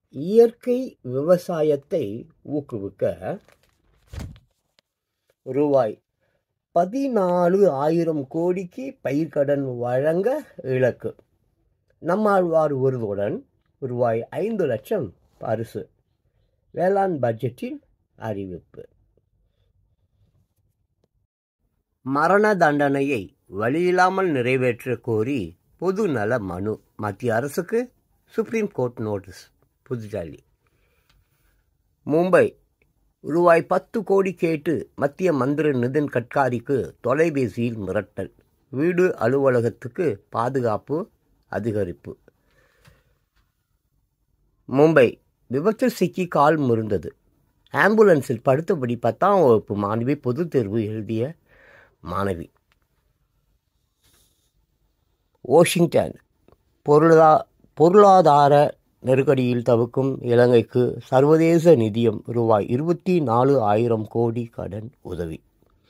இயற்கை விவசாயத்தை ஊக்குவிக்க ரூபாய் பதினாலு ஆயிரம் கோடிக்கு பயிர்க்கடன் வழங்க இலக்கு நம்மாழ்வார் விருதுடன் ரூபாய் ஐந்து லட்சம் பரிசு வேளாண் பட்ஜெட்டில் அறிவிப்பு மரண தண்டனையை வழியில்லாமல் நிறைவேற்ற கோரி பொது நல மனு மத்திய அரசுக்கு supreme court notice Pudhu Delhi Mumbai ரூபாய் பத்து கோடி கேட்டு மத்திய மந்திரி நிதின் கட்காரிக்கு தொலைபேசியில் மிரட்டல் வீடு அலுவலகத்துக்கு பாதுகாப்பு அதிகரிப்பு மும்பை விபத்தில் சிக்கி கால் முறிந்தது ஆம்புலன்ஸில் படுத்தபடி பத்தாம் வகுப்பு மாணவி பொதுத் தேர்வு எழுதிய மாணவி வாஷிங்டன் பொருளா பொருளாதார நெருக்கடியில் தவிர்க்கும் இலங்கைக்கு சர்வதேச நிதியம் ரூபாய் இருபத்தி நாலு ஆயிரம் கோடி கடன் உதவி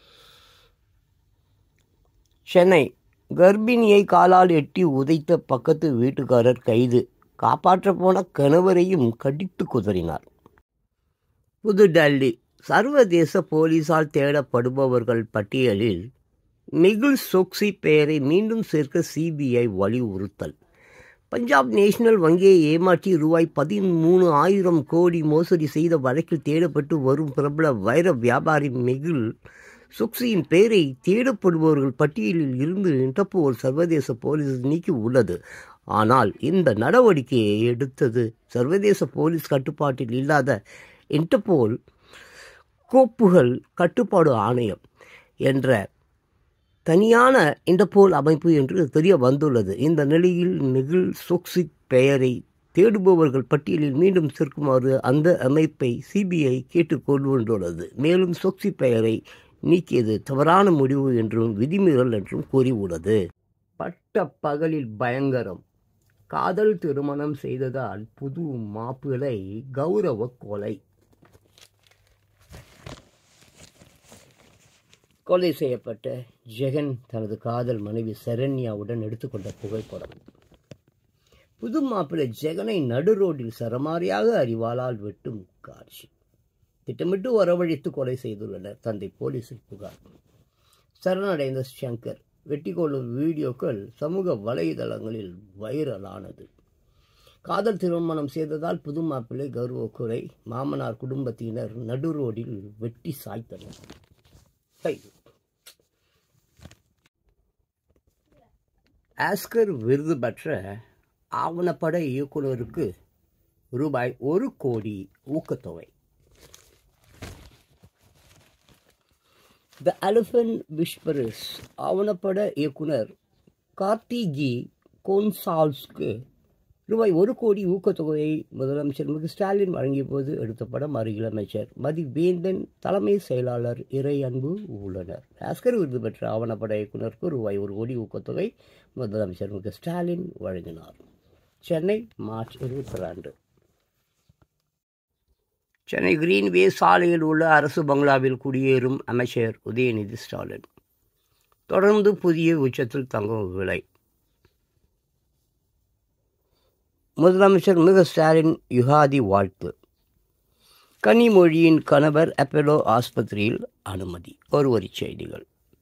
சென்னை கர்ப்பிணியை காலால் எட்டி உதைத்த பக்கத்து வீட்டுக்காரர் கைது காப்பாற்ற போன கணவரையும் கடித்து குதறினார் புதுடெல்லி சர்வதேச போலீசால் தேடப்படுபவர்கள் பட்டியலில் மிகுல் சோக்சி பெயரை மீண்டும் சேர்க்க சிபிஐ வலியுறுத்தல் பஞ்சாப் நேஷனல் வங்கியை ஏமாற்றி ரூபாய் பதிமூணு ஆயிரம் கோடி மோசடி செய்த வழக்கில் தேடப்பட்டு வரும் பிரபல வைர வியாபாரி மிகுல் சுக்சியின் பெயரை தேடப்படுபவர்கள் பட்டியலில் இருந்து இன்டர்போல் சர்வதேச போலீஸ் நீக்கி உள்ளது ஆனால் இந்த நடவடிக்கையை எடுத்தது சர்வதேச போலீஸ் கட்டுப்பாட்டில் இல்லாத இன்டர்போல் கோப்புகள் கட்டுப்பாடு ஆணையம் என்ற தனியான இன்டர்போல் அமைப்பு என்று தெரிய வந்துள்ளது இந்த நிலையில் நெகில் சோக்சிக் பெயரை தேடுபவர்கள் பட்டியலில் மீண்டும் சேர்க்குமாறு அந்த அமைப்பை சிபிஐ கேட்டுக்கொண்டுள்ளது மேலும் சோக்சி பெயரை நீக்கியது தவறான முடிவு என்றும் விதிமீறல் என்றும் கூறியுள்ளது பட்ட பகலில் பயங்கரம் காதல் திருமணம் செய்ததால் புது மாப்பிளை கௌரவ கொலை கொலை செய்யப்பட்ட ஜெகன் தனது காதல் மனைவி சரண்யாவுடன் எடுத்துக்கொண்ட புகைப்படம் புது மாப்பிள்ளை ஜெகனை நடு ரோட்டில் சரமாரியாக அறிவாளால் வெட்டும் காட்சி திட்டமிட்டு வரவழைத்து கொலை செய்துள்ளனர் தந்தை போலீசில் புகார் சரணடைந்த சங்கர் வெட்டி கொள்ளும் வீடியோக்கள் சமூக வலைதளங்களில் வைரலானது காதல் திருமணம் செய்ததால் புது மாப்பிள்ளை கௌரவ குறை மாமனார் குடும்பத்தினர் நடு ரோடில் வெட்டி சாய்த்தனர் கைது ஆஸ்கர் விருது பெற்ற ஆவணப்பட இயக்குனருக்கு ரூபாய் ஒரு கோடி ஊக்கத்தொகை த எலிஃபன்ட் விஸ்பரஸ் ஆவணப்பட இயக்குனர் கார்த்திகி கோன்சால்ஸ்க்கு ரூபாய் ஒரு கோடி ஊக்கத்தொகையை முதலமைச்சர் மு ஸ்டாலின் வழங்கிய போது எடுத்த படம் அருகில் அமைச்சர் மதிவேந்தன் தலைமை செயலாளர் இறை அன்பு உள்ளனர் ஆஸ்கர் விருது பெற்ற ஆவணப்பட இயக்குனருக்கு ரூபாய் ஒரு கோடி ஊக்கத்தொகை முதலமைச்சர் மு ஸ்டாலின் வழங்கினார் சென்னை மார்ச் இருபத்தி ரெண்டு சென்னை கிரீன்வே சாலையில் உள்ள அரசு பங்களாவில் குடியேறும் அமைச்சர் உதயநிதி ஸ்டாலின் தொடர்ந்து புதிய உச்சத்தில் தங்கும் விலை முதலமைச்சர் மிக ஸ்டாலின் யுகாதி வாழ்த்து கனிமொழியின் கணவர் அப்பெலோ ஆஸ்பத்திரியில் அனுமதி ஒருவரி செய்திகள்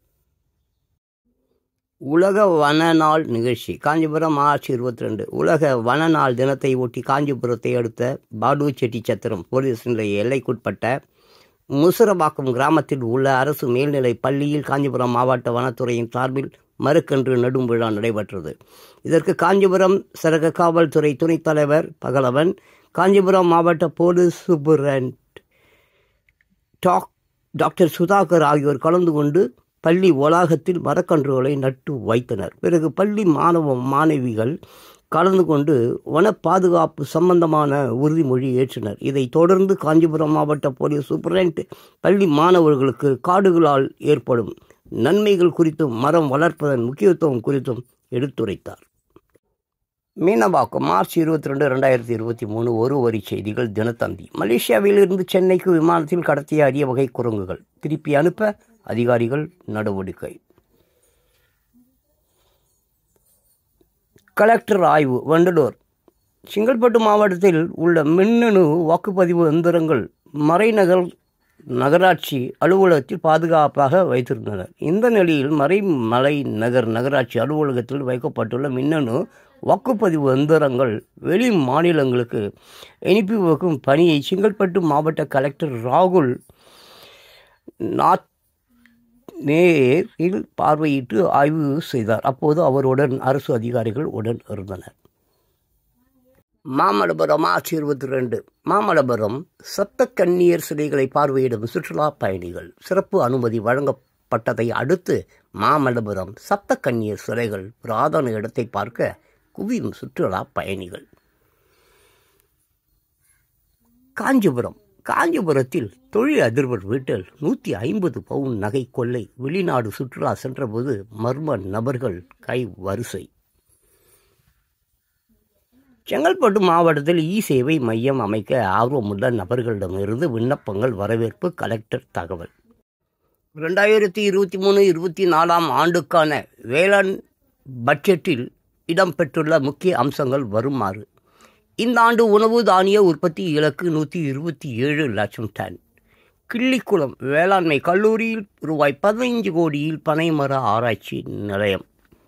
உலக வன நாள் நிகழ்ச்சி காஞ்சிபுரம் மார்ச் இருபத்தி ரெண்டு உலக வன நாள் தினத்தை ஒட்டி காஞ்சிபுரத்தை அடுத்த பாடு செட்டிச்சத்திரம் போலீஸ் நிலைய எல்லைக்குட்பட்ட முசுரபாக்கம் கிராமத்தில் உள்ள அரசு மேல்நிலை பள்ளியில் காஞ்சிபுரம் மாவட்ட வனத்துறையின் சார்பில் மறுக்கன்று நடும் விழா நடைபெற்றது இதற்கு காஞ்சிபுரம் சரக காவல்துறை துணைத் தலைவர் பகலவன் காஞ்சிபுரம் மாவட்ட police superintendent doc doctor Sudhakar ஆகியோர் கலந்து கொண்டு பள்ளி வளாகத்தில் மரக்கன்றுகளை நட்டு வைத்தனர் பிறகு பள்ளி மாணவ மாணவிகள் கலந்து கொண்டு வன பாதுகாப்பு சம்பந்தமான உறுதிமொழி ஏற்றனர் இதைத் தொடர்ந்து காஞ்சிபுரம் மாவட்ட போலீஸ் சூப்பரண்ட் பள்ளி மாணவர்களுக்கு காடுகளால் ஏற்படும் நன்மைகள் குறித்தும் மரம் வளர்ப்பதன் முக்கியத்துவம் குறித்தும் எடுத்துரைத்தார் மீனவாக்கம் மார்ச் இருபத்தி ரெண்டு ரெண்டாயிரத்தி இருபத்தி மூணு ஒரு வரி செய்திகள் தினத்தந்தி மலேசியாவிலிருந்து சென்னைக்கு விமானத்தில் கடத்திய அரிய வகை குரங்குகள் திருப்பி அனுப்ப அதிகாரிகள் நடவடிக்கை கலெக்டர் ஆய்வு வண்டலூர் செங்கல்பட்டு மாவட்டத்தில் உள்ள மின்னணு வாக்குப்பதிவு எந்திரங்கள் மறைநகர் நகராட்சி அலுவலகத்தில் பாதுகாப்பாக வைத்திருந்தனர் இந்த நிலையில் மறைமலை நகர் நகராட்சி அலுவலகத்தில் வைக்கப்பட்டுள்ள மின்னணு வாக்குப்பதிவு எந்திரங்கள் வெளி மாநிலங்களுக்கு அனுப்பி வைக்கும் பணியை செங்கல்பட்டு மாவட்ட கலெக்டர் ராகுல் நாத் நேரில் பார்வையிட்டு ஆய்வு செய்தார் அப்போது அவருடன் அரசு அதிகாரிகள் உடன் இருந்தனர் மாமல்லபுரம் மார்ச் இருபத்தி ரெண்டு மாமல்லபுரம் சப்த கன்னியர் சிலைகளை பார்வையிடும் சுற்றுலா பயணிகள் சிறப்பு அனுமதி வழங்கப்பட்டதை அடுத்து மாமல்லபுரம் சப்த கன்னியர் சிலைகள் புராதன இடத்தை பார்க்க குவியும் சுற்றுலா பயணிகள் காஞ்சிபுரம் காஞ்சிபுரத்தில் தொழில் அதிர்வர் வீட்டில் நூற்றி ஐம்பது பவுன் நகை கொள்ளை வெளிநாடு சுற்றுலா சென்றபோது மர்ம நபர்கள் கை வரிசை செங்கல்பட்டு மாவட்டத்தில் இ சேவை மையம் அமைக்க ஆர்வமுள்ள நபர்களிடமிருந்து விண்ணப்பங்கள் வரவேற்பு கலெக்டர் தகவல் ரெண்டாயிரத்தி இருபத்தி மூணு இருபத்தி நாலாம் ஆண்டுக்கான வேளாண் பட்ஜெட்டில் இடம்பெற்றுள்ள முக்கிய அம்சங்கள் வருமாறு இந்த ஆண்டு உணவு தானிய உற்பத்தி இலக்கு நூற்றி இருபத்தி ஏழு லட்சம் டன் கிள்ளிக்குளம் வேளாண்மை கல்லூரியில் ரூபாய் பதினைஞ்சு கோடியில் பனைமர ஆராய்ச்சி நிலையம்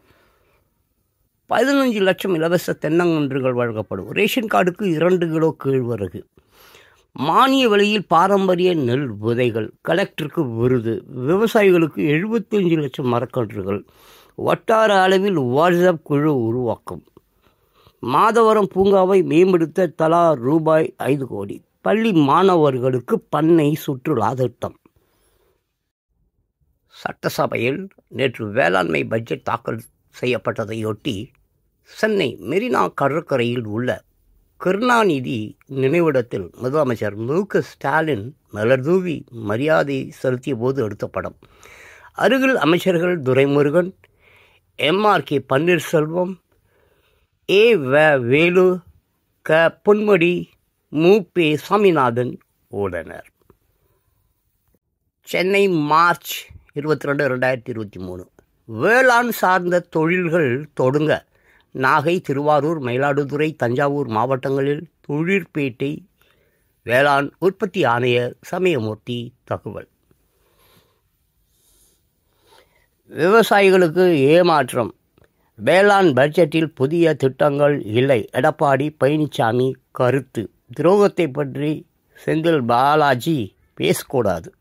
பதினஞ்சு லட்சம் இலவச தென்னங்கன்றுகள் வழங்கப்படும் ரேஷன் கார்டுக்கு இரண்டு கிலோ கேழ்வரகு மானிய விலையில் பாரம்பரிய நெல் விதைகள் கலெக்டருக்கு விருது விவசாயிகளுக்கு எழுபத்தஞ்சு லட்சம் மரக்கன்றுகள் வட்டார அளவில் வாட்ஸ்அப் குழு உருவாக்கம் மாதவரம் பூங்காவை மேம்படுத்த தலா ரூபாய் ஐந்து கோடி பள்ளி மாணவர்களுக்கு பண்ணை சுற்றுலா திட்டம் சட்டசபையில் நேற்று வேளாண்மை பட்ஜெட் தாக்கல் செய்யப்பட்டதையொட்டி சென்னை மெரினா கடற்கரையில் உள்ள கருணாநிதி நினைவிடத்தில் முதலமைச்சர் மு க ஸ்டாலின் மலர்தூவி மரியாதை செலுத்திய போது எடுத்த படம் அருகில் அமைச்சர்கள் துரைமுருகன் எம்ஆர் கே பன்னீர்செல்வம் ஏ வ வேலு க பொன்முடி மு பே சாமிநாதன் உள்ளனர் சென்னை மார்ச் இருபத்தி ரெண்டு ரெண்டாயிரத்தி இருபத்தி மூணு வேளாண் சார்ந்த தொழில்கள் தொடங்க நாகை திருவாரூர் மயிலாடுதுறை தஞ்சாவூர் மாவட்டங்களில் தொழிற்பேட்டை வேளாண் உற்பத்தி ஆணையர் சமயமூர்த்தி தகவல் விவசாயிகளுக்கு ஏமாற்றம் வேளாண் பட்ஜெட்டில் புதிய திட்டங்கள் இல்லை எடப்பாடி பழனிசாமி கருத்து துரோகத்தை பற்றி செந்தில் பாலாஜி பேசக்கூடாது